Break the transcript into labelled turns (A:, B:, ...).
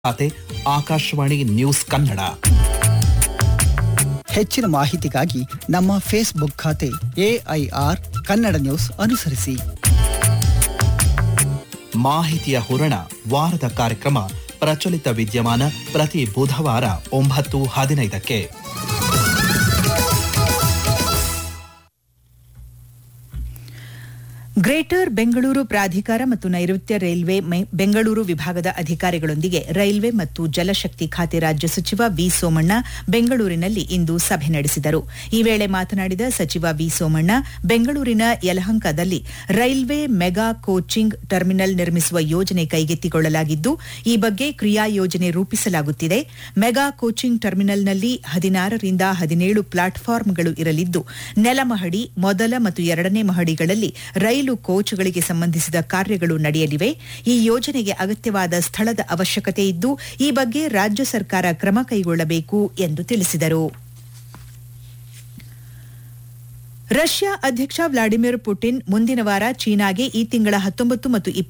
A: ಖಾತೆ ಆಕಾಶವಾಣಿ ನ್ಯೂಸ್ ಕನ್ನಡ
B: ಹೆಚ್ಚಿನ ಮಾಹಿತಿಗಾಗಿ ನಮ್ಮ ಫೇಸ್ಬುಕ್ ಖಾತೆ ಎಐಆರ್ ಕನ್ನಡ ನ್ಯೂಸ್ ಅನುಸರಿಸಿ
A: ಮಾಹಿತಿಯ ಹೂರಣ ವಾರದ ಕಾರ್ಯಕ್ರಮ ಪ್ರಚಲಿತ ವಿದ್ಯಮಾನ ಪ್ರತಿ ಬುಧವಾರ ಒಂಬತ್ತು ಹದಿನೈದಕ್ಕೆ
C: ಗ್ರೇಟರ್ ಬೆಂಗಳೂರು ಪ್ರಾಧಿಕಾರ ಮತ್ತು ನೈಋತ್ಯ ರೈಲ್ವೆ ಮೆ- ಬೆಂಗಳೂರು ವಿಭಾಗದ ಅಧಿಕಾರಿಗಳೊಂದಿಗೆ ರೈಲ್ವೆ ಮತ್ತು ಜಲಶಕ್ತಿ ಖಾತೆ ರಾಜ್ಯ ಸಚಿವ ವಿ ಸೋಮಣ್ಣ ಬೆಂಗಳೂರಿನಲ್ಲಿ ಇಂದು ಸಭೆ ನಡೆಸಿದರು ಈ ವೇಳೆ ಮಾತನಾಡಿದ ಸಚಿವ ವಿ ಸೋಮಣ್ಣ ಬೆಂಗಳೂರಿನ ಯಲಹಂಕದಲ್ಲಿ ರೈಲ್ವೆ ಮೆಗಾ ಕೋಚಿಂಗ್ ಟರ್ಮಿನಲ್ ನಿರ್ಮಿಸುವ ಯೋಜನೆ ಕೈಗೆತ್ತಿಕೊಳ್ಳಲಾಗಿದ್ದು ಈ ಬಗ್ಗೆ ಕ್ರಿಯಾ ಯೋಜನೆ ರೂಪಿಸಲಾಗುತ್ತಿದೆ ಮೆಗಾ ಕೋಚಿಂಗ್ ಟರ್ಮಿನಲ್ನಲ್ಲಿ ಹದಿನಾರರಿಂದ ಹದಿನೇಳು ಪ್ಲಾಟ್ಫಾರ್ಮ್ಗಳು ಇರಲಿದ್ದು ನೆಲಮಹಡಿ ಮೊದಲ ಮತ್ತು ಎರಡನೇ ಮಹಡಿಗಳಲ್ಲಿ ರೈಲು ಕೋಚ್ಗಳಿಗೆ ಸಂಬಂಧಿಸಿದ ಕಾರ್ಯಗಳು ನಡೆಯಲಿವೆ ಈ ಯೋಜನೆಗೆ ಅಗತ್ಯವಾದ ಸ್ಥಳದ ಅವಶ್ಯಕತೆ ಇದ್ದು ಈ ಬಗ್ಗೆ ರಾಜ್ಯ ಸರ್ಕಾರ ಕ್ರಮ ಕೈಗೊಳ್ಳಬೇಕು ಎಂದು ತಿಳಿಸಿದರು ರಷ್ಯಾ ಅಧ್ಯಕ್ಷ ವ್ಲಾಡಿಮಿರ್ ಪುಟಿನ್ ಮುಂದಿನ ವಾರ ಚೀನಾಗೆ ಈ ತಿಂಗಳ ಹತ್ತೊಂಬತ್ತು ಮತ್ತು